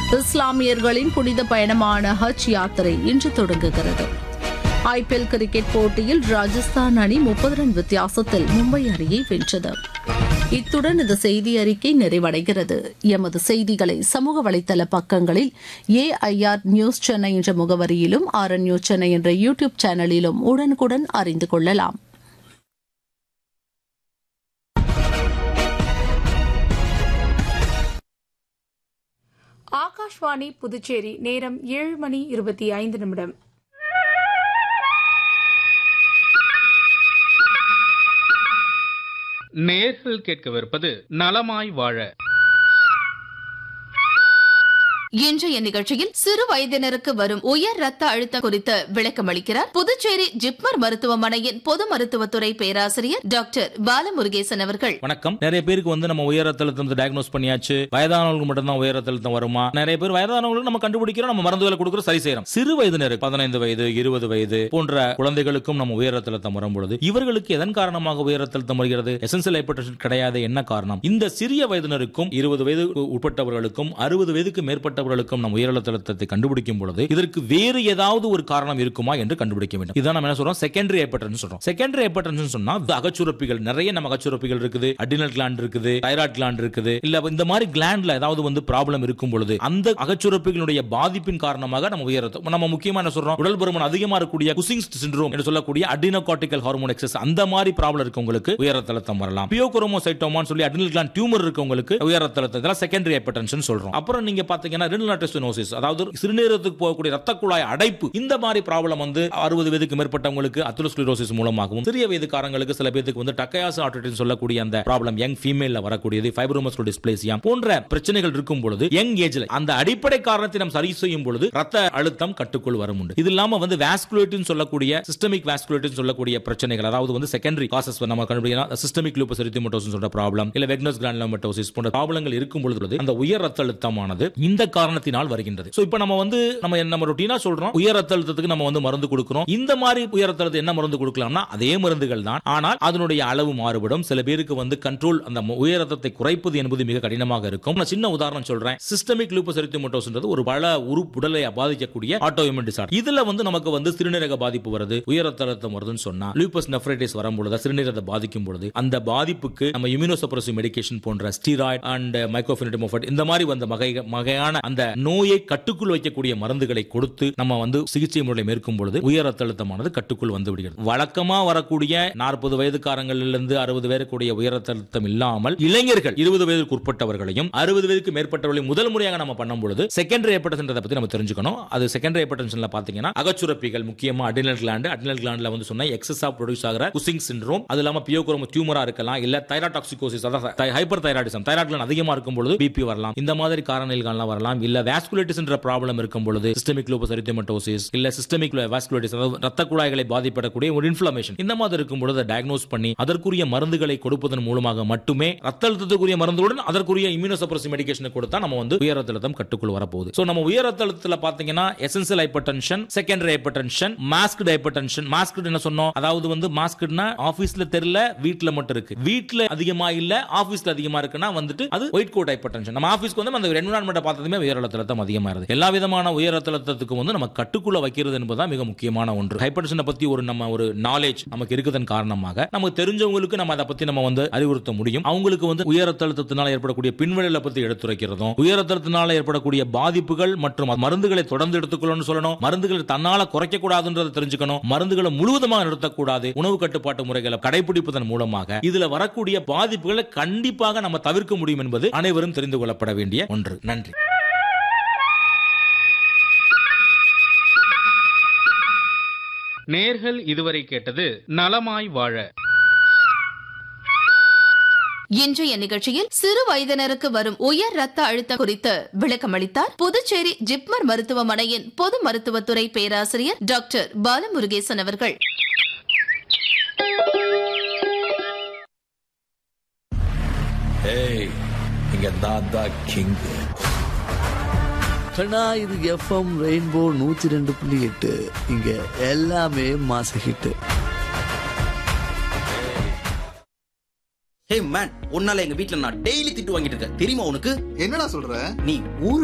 இஸ்லாமியர்களின் புனித பயணமான ஹஜ் யாத்திரை இன்று தொடங்குகிறது ஐபிஎல் கிரிக்கெட் போட்டியில் ராஜஸ்தான் அணி முப்பது ரன் வித்தியாசத்தில் மும்பை அணியை வென்றது இத்துடன் இந்த செய்தி அறிக்கை நிறைவடைகிறது எமது செய்திகளை சமூக வலைதள பக்கங்களில் ஏஐஆர் நியூஸ் சென்னை என்ற முகவரியிலும் ஆர் நியூஸ் சென்னை என்ற யூடியூப் சேனலிலும் உடனுக்குடன் அறிந்து கொள்ளலாம் ஆகாஷ்வாணி புதுச்சேரி நேரம் ஏழு மணி இருபத்தி ஐந்து நிமிடம் நேர்கள் கேட்கவிருப்பது நலமாய் வாழ இன்றைய நிகழ்ச்சியில் சிறு வயதினருக்கு வரும் உயர் ரத்த அழுத்தம் குறித்து விளக்கம் அளிக்கிறார் புதுச்சேரி ஜிப்மர் மருத்துவமனையின் பொது மருத்துவத்துறை பேராசிரியர் டாக்டர் பாலமுருகேசன் அவர்கள் வணக்கம் நிறைய பேருக்கு வந்து நம்ம உயர் ரத்த அழுத்தம் டயக்னோஸ் பண்ணியாச்சு வயதானவங்களுக்கு மட்டும்தான் உயர் ரத்த அழுத்தம் வருமா நிறைய பேர் வயதானவங்களுக்கு நம்ம கண்டுபிடிக்கிறோம் நம்ம மருந்துகளை கொடுக்குறோம் சரி செய்யறோம் சிறு வயதினருக்கு பதினைந்து வயது இருபது வயது போன்ற குழந்தைகளுக்கும் நம்ம உயர் ரத்த அழுத்தம் வரும்பொழுது இவர்களுக்கு எதன் காரணமாக உயர் ரத்த அழுத்தம் வருகிறது எசென்சியல் ஹைப்பர்டென்ஷன் கிடையாது என்ன காரணம் இந்த சிறிய வயதினருக்கும் இருபது வயது உட்பட்டவர்களுக்கும் அறுபது வயதுக்கு மேற்பட்டவர்களுக்கும் நம்ம உயர் ரத்த அழுத்தத்தை கண்டுபிடிக்கும் பொழுது இதற்கு வேறு ஏதாவது ஒரு காரணம் இருக்குமா என்று கண்டுபிடிக்க வேண்டும் இதான் நம்ம என்ன சொல்றோம் செகண்டரி ஹைப்பர்டென்ஷன் சொல்றோம் செகண்டரி ஹைப்பர்டென்ஷன் சொன்னா அகச்சுரப்பிகள் நிறைய நம்ம அகச்சுரப்பிகள் இருக்குது அடினல் கிளாண்ட் இருக்குது தைராய்ட் கிளாண்ட் இருக்குது இல்ல இந்த மாதிரி கிளாண்ட்ல ஏதாவது வந்து ப்ராப்ளம் இருக்கும் பொழுது அந்த அகச்சுரப்பிகளுடைய பாதிப்பின் காரணமாக நம்ம உயர் ரத்தம் நம்ம முக்கியமா என்ன சொல்றோம் உடல் பருமன் அதிகமா இருக்கக்கூடிய குசிங்ஸ் சிண்ட்ரோம் என்று சொல்லக்கூடிய அடினோகார்டிகல் ஹார்மோன் எக்ஸஸ் அந்த மாதிரி ப்ராப்ளம் இருக்கவங்களுக்கு உயர் ரத்த அழுத்தம் வரலாம் பியோகுரோமோசைட்டோமான்னு சொல்லி அடினல் கிளாண்ட் டியூமர் இருக்கவங்களுக்கு உயர் ரத்த அழுத்தம் இதெல்லாம் செகண்டரி ஹைப்பர்டென்ஷன் சொல்றோம் அப்புறம் நீங்க பாத்தீங்கன்னா ரினலாட்டஸ்டோனோசிஸ் அதாவது சிறுநீரகத்துக்கு போகக்கூடிய ரத்த குழாய் அடைப்பு இந்த மாதிரி ப்ராப்ளம் வந்து அறுபது வயதுக்கு மேற்பட்டவங்களுக்கு அத்ரோஸ்க்ளரோசிஸ் மூலமாகவும் சிறிய வயதுக்காரங்களுக்கு சில பேருக்கு வந்து டக்கையாஸ் ஆர்டிட்டின் சொல்லக்கூடிய அந்த ப்ராப்ளம் யங் ஃபீமேல்ல வரக்கூடியது ஃபைப்ரோமஸ்குலர் டிஸ்பிளேசியா போன்ற பிரச்சனைகள் இருக்கும் பொழுது யங் ஏஜ்ல அந்த அடிப்படை காரணத்தை நாம் சரி செய்யும் பொழுது ரத்த அழுத்தம் கட்டுக்குள் வரும் உண்டு இது இல்லாம வந்து வாஸ்குலேட்டின் சொல்லக்கூடிய சிஸ்டமிக் வாஸ்குலேட்டின் சொல்லக்கூடிய பிரச்சனைகள் அதாவது வந்து செகண்டரி காசஸ் நம்ம கண்டுபிடிக்கலாம் சிஸ்டமிக் லூபஸ் எரித்திமோட்டோசிஸ் சொல்ற ப்ராப்ளம் இல்ல வெக்னஸ் கிரானுலோமட்டோசிஸ் போன்ற ப்ராப்ளங்கள் இருக்கும் பொழுது அந்த உயர் ரத்த அழுத்தமானது இந்த காரணத்தினால் வருகின்றது சோ இப்போ நம்ம வந்து நம்ம நம்ம ரொட்டீனா சொல்றோம் உயர் ரத்த அழுத்தத்துக்கு நம்ம வந்து மருந்து கொடுக்கிறோம் இந்த மாதிரி உயர் ரத்த அழுத்தம் என்ன மருந்து கொடுக்கலாம்னா அதே மருந்துகள் தான் ஆனால் அதனுடைய அளவு மாறுபடும் சில பேருக்கு வந்து கண்ட்ரோல் அந்த உயர் ரத்தத்தை குறைப்பது என்பது மிக கடினமாக இருக்கும் நான் சின்ன உதாரணம் சொல்றேன் சிஸ்டமிக் லூபஸ் எரித்திமோட்டோஸ்ன்றது ஒரு பல உறுப்பு உடலை பாதிக்கக்கூடிய ஆட்டோ இம்யூன் டிசார்டர் இதுல வந்து நமக்கு வந்து சிறுநீரக பாதிப்பு வருது உயர் ரத்த அழுத்தம் வருதுன்னு சொன்னா லூபஸ் நெஃப்ரைட்டிஸ் வரும்பொழுது சிறுநீரகத்தை பாதிக்கும் பொழுது அந்த பாதிப்புக்கு நம்ம இம்யூனோசப்ரசிவ் மெடிகேஷன் போன்ற ஸ்டீராய்ட் அண்ட் மைக்ரோஃபினிட்டமோஃபட் இந்த மாதிரி வந்த வகை வகையான அந்த நோயை கட்டுக்குள் வைக்கக்கூடிய மருந்துகளை கொடுத்து நம்ம வந்து சிகிச்சை முறையை மேற்கொள்ளும் பொழுது உயர் ரத்த அழுத்தமானது கட்டுக்குள் வந்து விடுகிறது வழக்கமா வரக்கூடிய நாற்பது வயதுக்காரங்களிலிருந்து அறுபது பேருக்குடைய உயர் ரத்த அழுத்தம் இல்லாமல் இளைஞர்கள் இருபது வயதுக்கு உட்பட்டவர்களையும் அறுபது வயதுக்கு மேற்பட்டவர்களையும் முதல் முறையாக நம்ம பண்ணும் பொழுது செகண்டரி ஹைப்பர்டென்ஷன் பத்தி நம்ம தெரிஞ்சுக்கணும் அது செகண்டரி ஹைப்பர்டென்ஷன்ல பாத்தீங்கன்னா அகச்சுரப்பிகள் முக்கியமா அடினல் கிளாண்ட் அடினல் கிளாண்ட்ல வந்து சொன்னா எக்ஸஸ் ஆஃப் ப்ரொடியூஸ் ஆகிற குசிங் சிண்ட்ரோம் அது இல்லாம பியோகுரோம் டியூமரா இருக்கலாம் இல்ல தைராடாக்சிகோசிஸ் அதாவது ஹைப்பர் தைராய்டிசம் தைராய்ட் கிளாண்ட் அதிகமா இருக்கும் பொழுது பிபி வரலாம் இந்த மாதிரி காரணங்கள்லாம் வரலாம் இல்ல வாஸ்குலேட்டிஸ் என்ற ப்ராப்ளம் இருக்கும் பொழுது சிஸ்டமிக் லூபஸ் எரித்தமெட்டோசிஸ் இல்ல சிஸ்டமிக் வாஸ்குலேட்டிஸ் அதாவது ரத்த குழாய்களை பாதிப்படக்கூடிய ஒரு இன்ஃபிளமேஷன் இந்த மாதிரி இருக்கும் பொழுது டயக்னோஸ் பண்ணி அதற்குரிய மருந்துகளை கொடுப்பதன் மூலமாக மட்டுமே ரத்த அழுத்தத்துக்குரிய மருந்துடன் அதற்குரிய இம்யூனோசப்ரசிவ் மெடிகேஷன் கொடுத்தா நம்ம வந்து உயர் ரத்த அழுத்தம் கட்டுக்குள் வரப்போகுது சோ நம்ம உயர் ரத்த அழுத்தத்துல பாத்தீங்கன்னா essential hypertension secondary hypertension masked hypertension masked என்ன சொன்னோம் அதாவது வந்து மாஸ்க்டுனா ஆபீஸ்ல தெரியல வீட்ல மட்டும் இருக்கு வீட்ல அதிகமா இல்ல ஆபீஸ்ல அதிகமா இருக்குன்னா வந்துட்டு அது ஒயிட் கோட் ஹைப்பர்டென்ஷன் நம்ம ஆபீஸ்க்கு வந்து அந்த என்விரான்மெண்ட் பார்த்ததுமே உயர் ரத்த அழுத்தம் அதிகமா இருக்குது எல்லா விதமான உயர் ரத்த அழுத்தத்துக்கு வந்து நம்ம கட்டுக்குள்ள வைக்கிறது என்பதுதான் மிக முக்கியமான ஒன்று ஹைப்பர்டென்ஷனை பத்தி ஒரு நம்ம ஒரு நாலேஜ் நமக்கு இருக்குதன் காரணமாக நமக்கு தெரிஞ்சவங்களுக்கு நம்ம அதை பத்தி நம்ம வந்து அறிவுறுத்த முடியும் அவங்களுக்கு வந்து உயர் ரத்த அழுத்தத்தினால் ஏற்படக்கூடிய பின்விளைவுகளை பத்தி எடுத்துரைக்கிறதும் உயர் ரத்த அழுத்தத்தினால ஏற்படக்கூடிய பாதிப்புகள் மற்றும் மருந்துகளை தொடர்ந்து எடுத்துக்கணும்னு சொல்லணும் மருந்துகளை தன்னால குறைக்க கூடாதுன்றதை தெரிஞ்சுக்கணும் மருந்துகளை முழுவதுமாக நிறுத்தக்கூடாது உணவு கட்டுப்பாட்டு முறைகளை கடைபிடிப்பதன் மூலமாக இதுல வரக்கூடிய பாதிப்புகளை கண்டிப்பாக நம்ம தவிர்க்க முடியும் என்பது அனைவரும் தெரிந்து கொள்ளப்பட வேண்டிய ஒன்று நன்றி நேர்கள் இதுவரை கேட்டது நலமாய் வாழ இன்றைய நிகழ்ச்சியில் சிறு வயதினருக்கு வரும் உயர் ரத்த அழுத்தம் குறித்து விளக்கமளித்தார் புதுச்சேரி ஜிப்மர் மருத்துவமனையின் பொது மருத்துவத்துறை பேராசிரியர் டாக்டர் பாலமுருகேசன் அவர்கள் ஏய் இங்க நான் தான் கிங் கண்ணா இது எஃப்எம் ரெயின்போ நூத்தி ரெண்டு புள்ளி எட்டு இங்க எல்லாமே மாச ஹிட் ஹே மேன் உன்னால எங்க வீட்ல நான் டெய்லி திட்டு வாங்கிட்டு இருக்கேன் தெரியுமா உனக்கு என்னடா சொல்ற நீ ஊர்